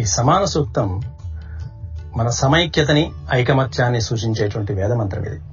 ఈ సమాన సూక్తం మన సమైక్యతని ఐకమత్యాన్ని సూచించేటువంటి వేదమంత్రం ఇది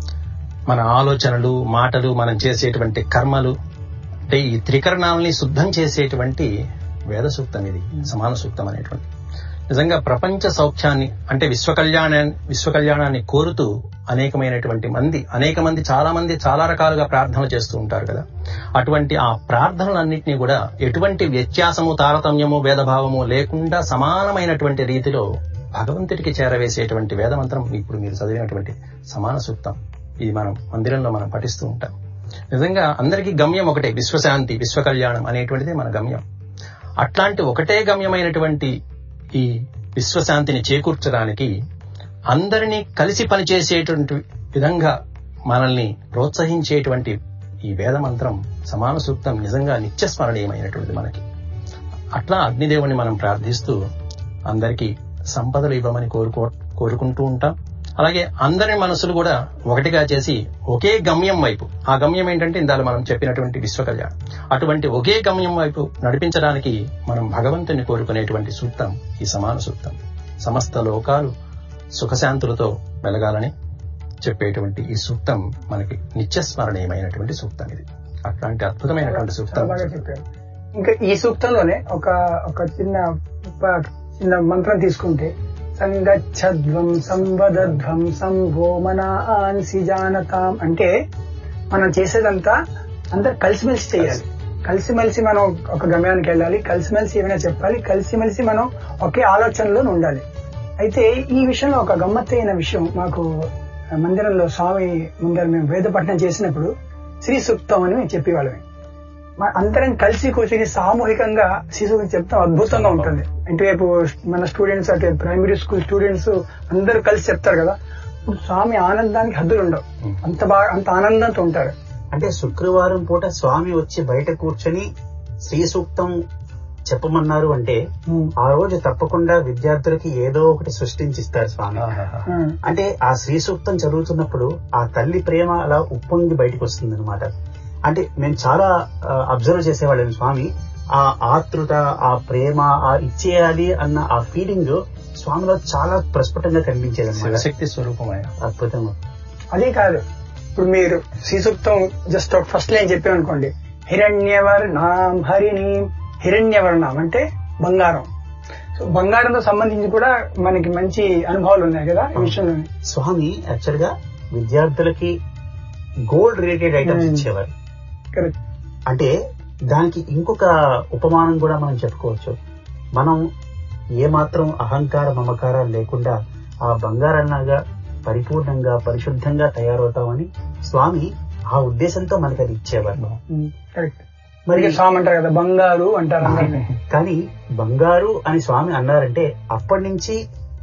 మన ఆలోచనలు మాటలు మనం చేసేటువంటి కర్మలు అంటే ఈ త్రికరణాలని శుద్ధం చేసేటువంటి వేద సూక్తం ఇది సమాన సూక్తం అనేటువంటి నిజంగా ప్రపంచ సౌఖ్యాన్ని అంటే విశ్వ కళ్యాణాన్ని విశ్వ కళ్యాణాన్ని కోరుతూ అనేకమైనటువంటి మంది అనేక మంది చాలా మంది చాలా రకాలుగా ప్రార్థనలు చేస్తూ ఉంటారు కదా అటువంటి ఆ ప్రార్థనలన్నింటినీ కూడా ఎటువంటి వ్యత్యాసము తారతమ్యము భేదభావము లేకుండా సమానమైనటువంటి రీతిలో భగవంతుడికి చేరవేసేటువంటి వేదమంత్రం ఇప్పుడు మీరు చదివినటువంటి సమాన సూక్తం ఇది మనం మందిరంలో మనం పఠిస్తూ ఉంటాం నిజంగా అందరికీ గమ్యం ఒకటే విశ్వశాంతి విశ్వ కళ్యాణం అనేటువంటిది మన గమ్యం అట్లాంటి ఒకటే గమ్యమైనటువంటి ఈ విశ్వశాంతిని చేకూర్చడానికి అందరినీ కలిసి పనిచేసేటువంటి విధంగా మనల్ని ప్రోత్సహించేటువంటి ఈ వేద మంత్రం సమాన సూక్తం నిజంగా నిత్యస్మరణీయమైనటువంటిది మనకి అట్లా అగ్నిదేవుని మనం ప్రార్థిస్తూ అందరికీ సంపదలు ఇవ్వమని కోరుకో కోరుకుంటూ ఉంటాం అలాగే అందరి మనసులు కూడా ఒకటిగా చేసి ఒకే గమ్యం వైపు ఆ గమ్యం ఏంటంటే ఇందాక మనం చెప్పినటువంటి విశ్వ కళ్యాణం అటువంటి ఒకే గమ్యం వైపు నడిపించడానికి మనం భగవంతుని కోరుకునేటువంటి సూక్తం ఈ సమాన సూక్తం సమస్త లోకాలు సుఖశాంతులతో వెలగాలని చెప్పేటువంటి ఈ సూక్తం మనకి నిత్యస్మరణీయమైనటువంటి సూక్తం ఇది అట్లాంటి అద్భుతమైనటువంటి సూక్తం చాలా బాగా చెప్పారు ఇంకా ఈ సూక్తంలోనే ఒక ఒక చిన్న ఒక చిన్న మంత్రం తీసుకుంటే సంగచ్చధ్వం సంవదధ్వం సంభో మనాన్సి జానతాం అంటే మనం చేసేదంతా అందరు కలిసిమెలిసి చేయాలి కలిసిమెలిసి మనం ఒక గమ్యానికి వెళ్ళాలి కలిసిమెలిసి ఏమైనా చెప్పాలి కలిసిమెలిసి మనం ఒకే ఆలోచనలో ఉండాలి అయితే ఈ విషయంలో ఒక గమ్మత్తైన విషయం మాకు మందిరంలో స్వామి ముందర మేము వేద పఠనం చేసినప్పుడు శ్రీ సూక్తం అని మేము చెప్పేవాళ్ళమే మన అందరం కలిసి కూర్చొని సామూహికంగా శిశువుకి చెప్తాం అద్భుతంగా ఉంటుంది ఇటువైపు మన స్టూడెంట్స్ అటు ప్రైమరీ స్కూల్ స్టూడెంట్స్ అందరూ కలిసి చెప్తారు కదా ఇప్పుడు స్వామి ఆనందానికి హద్దులు ఉండవు అంత బాగా అంత ఆనందంతో ఉంటారు అంటే శుక్రవారం పూట స్వామి వచ్చి బయట కూర్చొని శ్రీ సూక్తం చెప్పమన్నారు అంటే ఆ రోజు తప్పకుండా విద్యార్థులకి ఏదో ఒకటి సృష్టించిస్తారు స్వామి ఆహాహా. ఉమ్, అంటే ఆ శ్రీ సూక్తం చదువుతున్నప్పుడు ఆ తల్లి ప్రేమ అలా ఉప్పొంగి బయటకు వస్తుంది అనమాట అంటే మేము చాలా అబ్జర్వ్ చేసేవాళ్ళం స్వామి ఆ ఆతృత ఆ ప్రేమ ఆ ఇచ్చేయాలి అన్న ఆ ఫీలింగ్ స్వామిలో చాలా ప్రస్ఫుటంగా కనిపించేది అనమాట శివశక్తి స్వరూపమైన అద్భుతంగా అదే కాదు ఇప్పుడు మీరు శ్రీ సూక్తం జస్ట్ ఒక ఫస్ట్ లైన్ చెప్పామనుకోండి హిరణ్యవర్ణాం హరిణి హిరణ్యవర్ణం అంటే బంగారం సో బంగారంతో సంబంధించి కూడా మనకి మంచి అనుభవాలు ఉన్నాయి కదా ఈ విషయంలో స్వామి యాక్చువల్ గా విద్యార్థులకి గోల్డ్ రిలేటెడ్ ఐటమ్స్ Hmm. ఇచ్చేవారు కరెక్ట్ అంటే దానికి ఇంకొక ఉపమానం కూడా మనం చెప్పుకోవచ్చు మనం ఏ మాత్రం అహంకార మమకారాలు లేకుండా ఆ బంగారంలాగా పరిపూర్ణంగా పరిశుద్ధంగా తయారవుతామని స్వామి ఆ ఉద్దేశంతో మనకి అది ఇచ్చేవారు కరెక్ట్ మరి మరి స్వామి అంటారు కదా బంగారు అంటారు అందరినీ కానీ బంగారు అని స్వామి అన్నారంటే అప్పటి నుంచి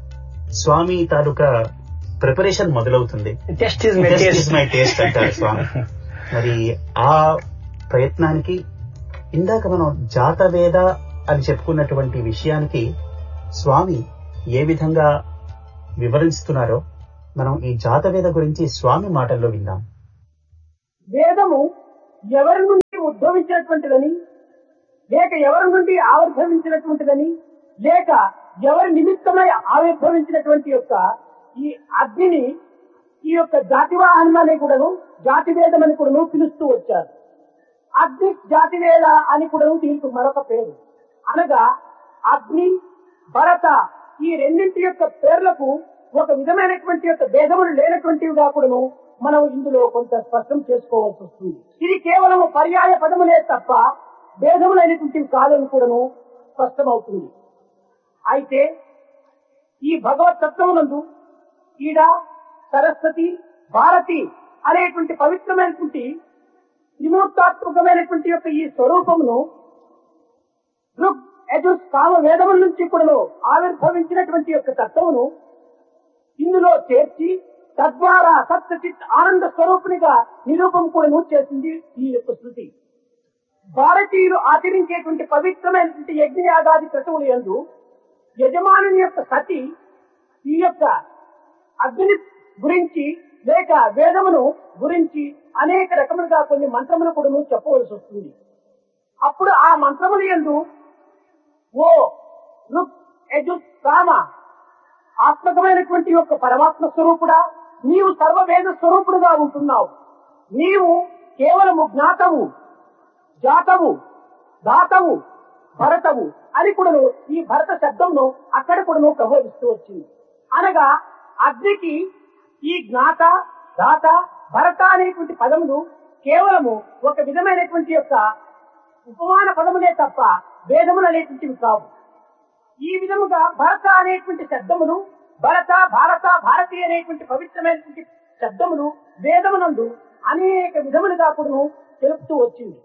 స్వామి తాలూకా ప్రిపరేషన్ మొదలవుతుంది test is my Test is taste my taste అంటారు స్వామి మరి ఆ ప్రయత్నానికి ఇందాక మనం జాతవేద అని చెప్పుకున్నటువంటి విషయానికి స్వామి ఏ విధంగా వివరిస్తున్నారో మనం ఈ జాతవేద గురించి స్వామి మాటల్లో విందాం వేదము ఎవరి నుండి ఉద్భవించినటువంటిదని లేక ఎవరి నుండి ఆవిర్భవించినటువంటిదని లేక ఎవరి నిమిత్తమై ఆవిర్భవించినటువంటి యొక్క ఈ అగ్నిని ఈ యొక్క జాతివాహనం అనే కూడాను జాతివేదం అని కూడాను పిలుస్తూ వచ్చారు అగ్ని జాతివేద అని కూడాను దీనికి మరొక పేరు అనగా అగ్ని భరత ఈ రెండింటి యొక్క పేర్లకు ఒక విధమైనటువంటి యొక్క భేదములు లేనటువంటివిగా కూడాను మనం ఇందులో కొంత స్పష్టం చేసుకోవాల్సి వస్తుంది ఇది కేవలం పర్యాయ పదములే తప్ప భేదములైనటువంటివి కాదని కూడాను స్పష్టమవుతుంది అయితే ఈ భగవత్ తత్వమునందు ఈడ సరస్వతి భారతి అనేటువంటి పవిత్రమైనటువంటి త్రిమూర్తాత్మకమైనటువంటి యొక్క ఈ స్వరూపమును ఋగ్ యజుర్ కామ వేదముల నుంచి కూడా ఆవిర్భవించినటువంటి యొక్క తత్వమును ఇందులో చేర్చి తద్వారా సత్యచిత్ ఆనంద స్వరూపునిగా నిరూపం కూడా చేసింది ఈ యొక్క శృతి భారతీయులు ఆచరించేటువంటి పవిత్రమైనటువంటి యజ్ఞయాగాది క్రతువులు ఎందు యజమానుని యొక్క సతి ఈ యొక్క అగ్ని గురించి లేక వేదమును గురించి అనేక రకములుగా కొన్ని మంత్రములు కూడా చెప్పవలసి వస్తుంది అప్పుడు ఆ మంత్రములు ఎందు ఓ రుక్ యజుస్సామ ఆత్మకమైనటువంటి యొక్క పరమాత్మ స్వరూపుడా నీవు సర్వవేద స్వరూపుడుగా ఉంటున్నావు నీవు కేవలము జ్ఞాతవు జాతవు దాతవు భరతవు అని కూడాను ఈ భరత శబ్దంను అక్కడ కూడాను ప్రబోధిస్తూ వచ్చింది అనగా అగ్నికి ఈ జ్ఞాత దాత భరత అనేటువంటి పదములు కేవలము ఒక విధమైనటువంటి యొక్క ఉపమాన పదములే తప్ప వేదములు అనేటువంటివి కావు ఈ విధముగా భరత అనేటువంటి శబ్దములు భరత భారత భారతి అనేటువంటి పవిత్రమైనటువంటి శబ్దములు వేదమునందు అనేక విధములుగా కూడాను తెలుపుతూ వచ్చింది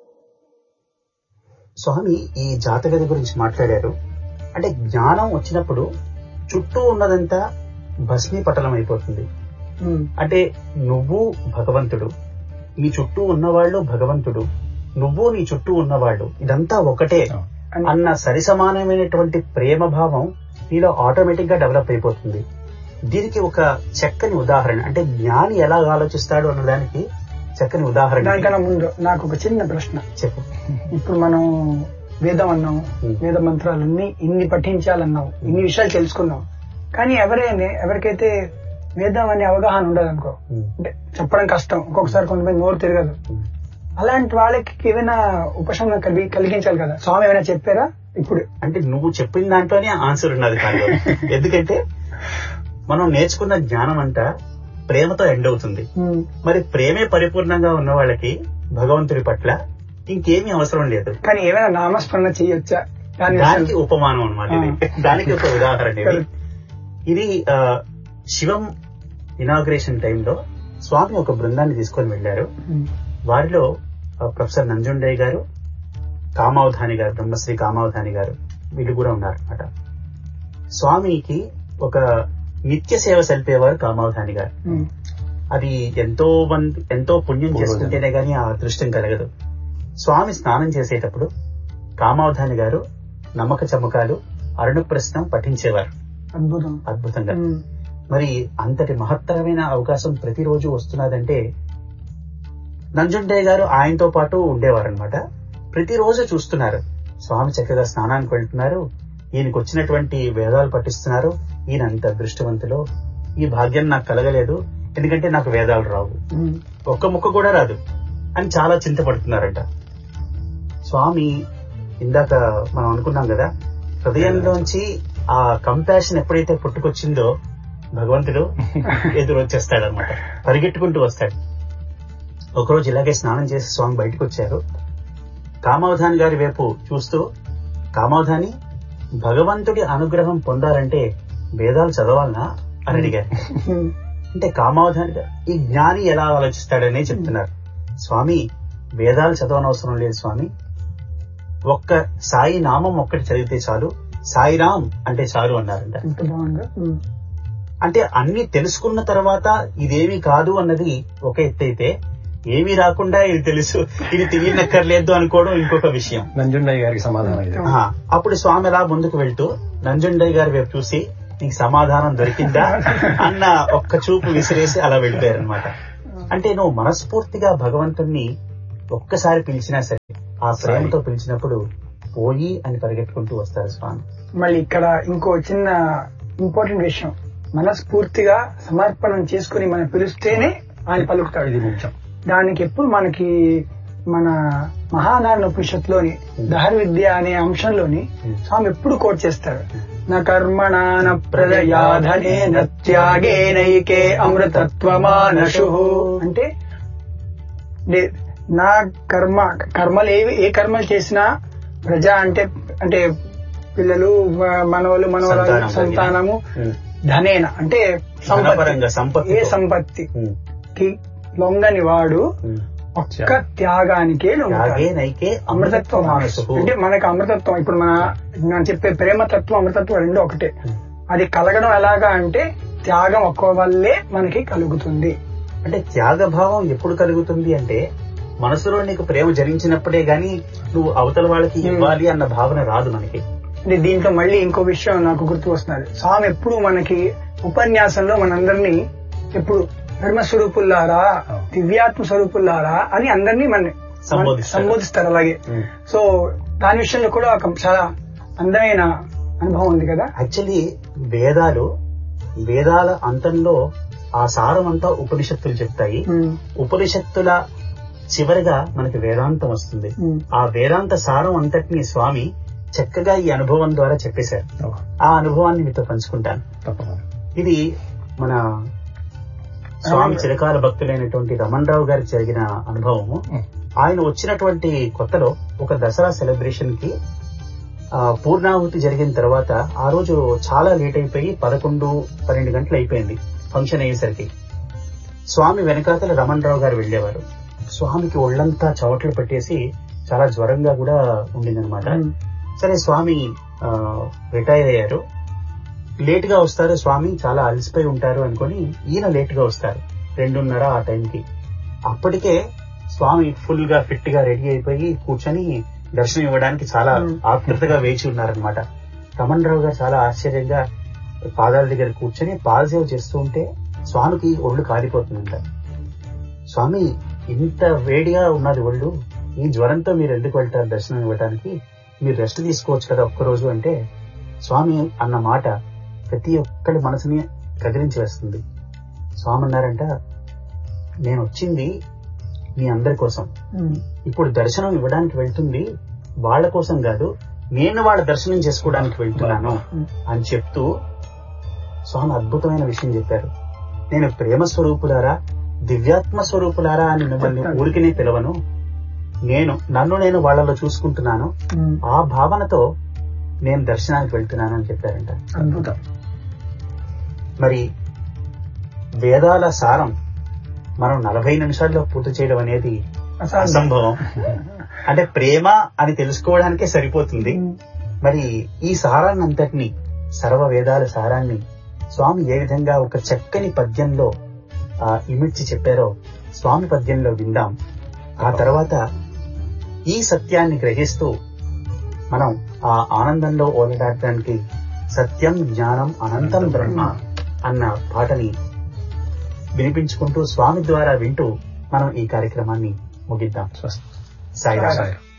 స్వామి ఈ జాతగది గురించి మాట్లాడారు అంటే జ్ఞానం వచ్చినప్పుడు చుట్టూ ఉన్నదంతా భస్మీపటలం అయిపోతుంది ఉమ్, అంటే నువ్వు భగవంతుడు నీ చుట్టూ ఉన్నవాళ్ళు భగవంతుడు నువ్వు నీ చుట్టూ ఉన్నవాళ్ళు ఇదంతా ఒకటే అని అన్న సరిసమానమైనటువంటి ప్రేమ భావం నీలో ఆటోమేటిక్ గా డెవలప్ అయిపోతుంది దీనికి ఒక చక్కని ఉదాహరణ అంటే జ్ఞాని ఎలా ఆలోచిస్తాడు అన్నదానికి చక్కని ఉదాహరణ దానికన్నా ముందు నాకు ఒక చిన్న ప్రశ్న చెప్పు ఇప్పుడు మనం వేదం అన్నాం ఉమ్. వేద మంత్రాలన్నీ ఇన్ని పఠించాలన్నాం ఇన్ని విషయాలు తెలుసుకున్నాం కానీ ఎవరైనా ఎవరికైతే వేదం అనే అవగాహన ఉండదు అనుకో ఉమ్, అంటే చెప్పడం కష్టం ఒక్కొక్కసారి కొంతమంది నోరు తిరగదు ఉమ్. అలాంటి వాళ్ళకి ఏమైనా ఉపశమనం కలిగి కలిగించాలి కదా స్వామి ఏమైనా చెప్పారా ఇప్పుడు అంటే నువ్వు చెప్పిన దాంట్లోనే ఆన్సర్ ఉన్నది కాదు ఎందుకంటే మనం నేర్చుకున్న జ్ఞానం అంతా ప్రేమతో ఎండ్ అవుతుంది ఉమ్, మరి ప్రేమే పరిపూర్ణంగా ఉన్న వాళ్ళకి భగవంతుడి పట్ల ఇంకేమీ అవసరం లేదు కానీ ఏమైనా నామస్మరణ చేయొచ్చా దాని దానికి ఉపమానం అనమాట ఇది దానికి ఒక ఉదాహరణ ఇది Correct. ఇది ఆ, శివం ఇనాగ్రేషన్ టైంలో స్వామి ఒక బృందాన్ని తీసుకొని వెళ్లారు ఉమ్, వారిలో ఆ, ప్రొఫెసర్ నంజుండయ్య గారు కామావధాని గారు బ్రహ్మశ్రీ కామావధాని గారు వీళ్ళు కూడా ఉన్నారన్నమాట స్వామికి ఒక నిత్య సేవ సలిపేవారు కామావధాని గారు ఉమ్, అది ఎంతో మంది ఎంతో పుణ్యం చేసుకుంటేనే గానీ ఆ అదృష్టం కలగదు స్వామి స్నానం చేసేటప్పుడు కామావధాని గారు నమ్మక చమకాలు అరుణప్రశ్నం పఠించేవారు అద్భుతం అద్భుతంగా ఉమ్, మరి అంతటి మహత్తరమైన అవకాశం ప్రతిరోజు వస్తున్నదంటే నంజుండయ్య గారు ఆయనతో పాటు ఉండేవారనమాట ప్రతిరోజు చూస్తున్నారు స్వామి చక్కగా స్నానానికి వెళ్తున్నారు ఈయనకు వచ్చినటువంటి వేదాలు పఠిస్తున్నారు ఈయన అంత అదృష్టవంతులో ఈ భాగ్యం నాకు కలగలేదు ఎందుకంటే నాకు వేదాలు రావు ఉమ్, ఒక్క ముక్క కూడా రాదు అని చాలా చింతపడుతున్నారంట స్వామి ఇందాక మనం అనుకున్నాం కదా హృదయంలోంచి ఆ కంపాషన్ ఎప్పుడైతే పుట్టుకొచ్చిందో భగవంతుడు ఎదురు వచ్చేస్తాడు అనమాట పరిగెట్టుకుంటూ వస్తాడు ఒకరోజు ఇలాగే స్నానం చేసి స్వామి బయటకు వచ్చారు కామావధాని గారి వైపు చూస్తూ కామావధాని భగవంతుడి అనుగ్రహం పొందాలంటే వేదాలు చదవాలనా అని అడిగారు ఉమ్, అంటే కామావధాని గారు ఈ జ్ఞాని ఎలా ఆలోచిస్తాడనే చెప్తున్నారు స్వామి వేదాలు చదవనవసరం లేదు స్వామి ఒక్క సాయి నామం ఒక్కటి చదివితే చాలు సాయిరామ్ అంటే చాలు అన్నారంట ఎంత బాగుందో ఉమ్, అంటే అన్ని తెలుసుకున్న తర్వాత ఇదేమీ కాదు అన్నది ఒక ఎత్తు అయితే ఏమీ రాకుండా ఇది తెలుసు ఇది తెలియనక్కర్లేదు అనుకోవడం ఇంకొక విషయం నంజుండయ్య గారికి సమాధానం ఇది ఆహా. అప్పుడు స్వామి అలా ముందుకు వెళ్తూ నంజుండయ్య గారి వైపు చూసి నీకు సమాధానం దొరికిందా అన్న ఒక్క చూపు విసిరేసి అలా వెళ్ళిపోయారు అనమాట అంటే నువ్వు మనస్ఫూర్తిగా భగవంతుణ్ణి ఒక్కసారి పిలిచినా సరే ఆ ప్రేమతో పిలిచినప్పుడు పోయి అని పరిగెట్టుకుంటూ వస్తారు స్వామి మళ్ళీ ఇక్కడ ఇంకో చిన్న ఇంపార్టెంట్ విషయం మనస్ఫూర్తిగా సమర్పణం చేసుకుని మనం పిలిస్తేనే ఆయన పలుకుతాడు ఇది ముఖ్యం దానికి ఎప్పుడు మనకి మన మహానారాయణ ఉపనిషత్తులోని దహర విద్య అనే అంశంలోని స్వామి ఎప్పుడు కోట్ చేస్తాడు నా కర్మణ ప్రజయాధనే నత్యాగే నైకే అమృతత్వమానషు అంటే నే- నా కర్మ కర్మలు ఏవి ఏ కర్మలు చేసినా ప్రజ అంటే అంటే పిల్లలు మ- మనవలు మనవరాలు సంతానం సంతానము ఉమ్. ధనేన అంటే ధనపరంగా సంపత్తి సంపత్తితో. ఏ సంపత్తి ఉమ్. కి లొంగని వాడు ఉమ్. ఒక్క త్యాగానికే లొంగుతాడు. యాగే నైకే అమృతత్వం మానసు అంటే మనకి అమృతత్వం ఇప్పుడు మన నేను చెప్పే ప్రేమతత్వం అమృతత్వం రెండు ఒకటే అది కలగడం ఎలాగా అంటే త్యాగం ఒక్క వల్లే మనకి కలుగుతుంది అంటే త్యాగభావం ఎప్పుడు కలుగుతుంది అంటే మనసులో నీకు ప్రేమ జరించినప్పుడే గాని నువ్వు అవతల వాళ్ళకి ఇవ్వాలి అన్న భావన రాదు మనకి అంటే దీంట్లో మళ్ళీ ఇంకో విషయం నాకు గుర్తు వస్తున్నది స్వామి ఎప్పుడు మనకి ఉపన్యాసంలో మనందరినీ ఎప్పుడు ధర్మ స్వరూపుల్లారా దివ్యాత్మ స్వరూపుల్లారా అని అందరినీ మన సంబోధిస్తారు. సంబోధిస్తారు అలాగే ఉమ్. సో దాని విషయంలో కూడా ఒక చాలా అందమైన అనుభవం ఉంది కదా యాక్చువల్లీ వేదాలు వేదాల అంతంలో ఆ సారం అంతా ఉపనిషత్తులు చెప్తాయి ఉమ్, ఉపనిషత్తుల చివరిగా మనకి వేదాంతం వస్తుంది ఉమ్, ఆ వేదాంత సారం అంతటిని స్వామి చక్కగా ఈ అనుభవం ద్వారా చెప్పేశారు ఓ, ఆ అనుభవాన్ని మీతో పంచుకుంటాను తప్పకుండా ఇది మన స్వామి చిరకాల భక్తులైనటువంటి రమణ్ రావు గారికి జరిగిన అనుభవము ఉమ్, ఆయన వచ్చినటువంటి కొత్తలో ఒక దసరా సెలబ్రేషన్ కి ఆ, పూర్ణాహుతి జరిగిన తర్వాత ఆ రోజు చాలా లేట్ అయిపోయి పదకొండు పన్నెండు గంటలు అయిపోయింది ఫంక్షన్ అయ్యేసరికి స్వామి వెనకాతల రమణ్ రావు గారు వెళ్లేవారు స్వామికి ఒళ్ళంతా చవట్లు పెట్టేసి చాలా జ్వరంగా కూడా ఉండిందనమాట ఉమ్, సరే స్వామి ఆ, రిటైర్ అయ్యారు లేట్ గా వస్తారు స్వామి చాలా అలసిపోయి ఉంటారు అనుకొని ఈయన లేట్ గా వస్తారు రెండున్నర ఆ టైంకి అప్పటికే స్వామి ఫుల్ గా ఫిట్ గా రెడీ అయిపోయి కూర్చొని దర్శనం ఇవ్వడానికి చాలా Hmm. ఆతృతగా వేచి ఉన్నారనమాట రమణ్ రావు గారు చాలా ఆశ్చర్యంగా పాదాల దగ్గర కూర్చొని పాదసేవ చేస్తూ ఉంటే స్వామికి ఒళ్ళు కాలిపోతుందంట స్వామి ఇంత వేడిగా ఉన్నది ఒళ్ళు ఈ జ్వరంతో మీరు ఎందుకు వెళ్తారు దర్శనం ఇవ్వడానికి మీరు రెస్ట్ తీసుకోవచ్చు కదా ఒక్కరోజు అంటే స్వామి అన్న మాట ప్రతి ఒక్కరి మనసుని కదిలించి వేస్తుంది స్వామి అన్నారంట నేను వచ్చింది మీ అందరి కోసం ఉమ్, ఇప్పుడు దర్శనం ఇవ్వడానికి వెళ్తుంది వాళ్ళ కోసం కాదు నేను వాళ్ళ దర్శనం చేసుకోవడానికి వెళ్తున్నాను అని చెప్తూ స్వామి అద్భుతమైన విషయం చెప్పారు నేను ప్రేమ స్వరూపులారా దివ్యాత్మ స్వరూపులారా అని మిమ్మల్ని ఊరికినే పిలవను నేను నన్ను నేను వాళ్ళలో చూసుకుంటున్నాను ఉమ్, ఆ భావనతో నేను దర్శనానికి వెళ్తున్నాను అని చెప్పారంట అద్భుతం మరి వేదాల సారం మనం నలభై నిమిషాల్లో పూర్తి చేయడం అనేది అసాధ్యం. అసంభవం అంటే ప్రేమ అని తెలుసుకోవడానికే సరిపోతుంది ఉమ్, మరి ఈ సారాన్ని అంతటిని సర్వ వేదాల సారాన్ని స్వామి ఏ విధంగా ఒక చక్కని పద్యంలో ఆ, ఇమిడ్చి చెప్పారో స్వామి పద్యంలో విందాం ఆ తర్వాత ఈ సత్యాన్ని గ్రహిస్తూ మనం ఆ ఆనందంలో ఓలడాడటానికి సత్యం జ్ఞానం అనంతం బ్రహ్మ అన్న పాటని వినిపించుకుంటూ స్వామి ద్వారా వింటూ మనం ఈ కార్యక్రమాన్ని ముగిద్దాం స్వస్తి సాయిరామ్ సాయి